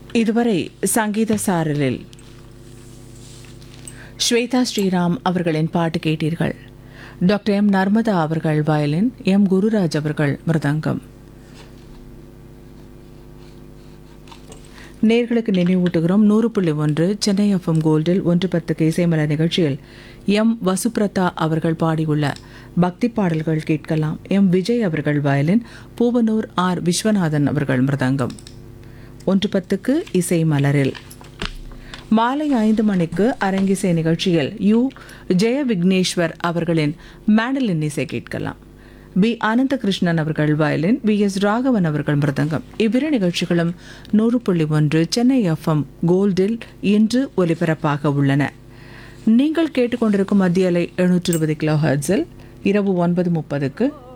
இதுவரை சங்கீத சாரலில் ஸ்வேதா ஸ்ரீராம் அவர்களின் பாட்டு கேட்டீர்கள் டாக்டர் எம் நர்மதா அவர்கள் வயலின் எம் குருராஜ் அவர்கள் மிருதங்கம் நேர்களுக்கு நினைவூட்டுகிறோம் நூறு புள்ளி ஒன்று சென்னை எஃப்எம் கோல்டில் ஒன்று பத்துக்கு இசைமல நிகழ்ச்சியில் எம் வசுப்ரதா அவர்கள் பாடியுள்ள பக்தி பாடல்கள் கேட்கலாம் எம் விஜய் அவர்கள் வயலின் பூவனூர் ஆர் விஸ்வநாதன் அவர்கள் மிருதங்கம் ஒன்று பத்துக்கு இசை மலரில் மாலை ஐந்து மணிக்கு அரங்கிசை நிகழ்ச்சியில் யு ஜெய விக்னேஸ்வர் அவர்களின் மேண்டலின் இசை கேட்கலாம் பி அனந்தகிருஷ்ணன் அவர்கள் வயலின் வி எஸ் ராகவன் அவர்கள் மிருதங்கம் இவ்விரு நிகழ்ச்சிகளும் நூறு புள்ளி ஒன்று சென்னை எஃப்எம் கோல்டில் இன்று ஒலிபரப்பாக உள்ளன நீங்கள் கேட்டுக்கொண்டிருக்கும் மத்திய அலை எழுநூற்றி இருபது கிலோ ஹர்ட்ஸில் இரவு ஒன்பது முப்பதுக்கு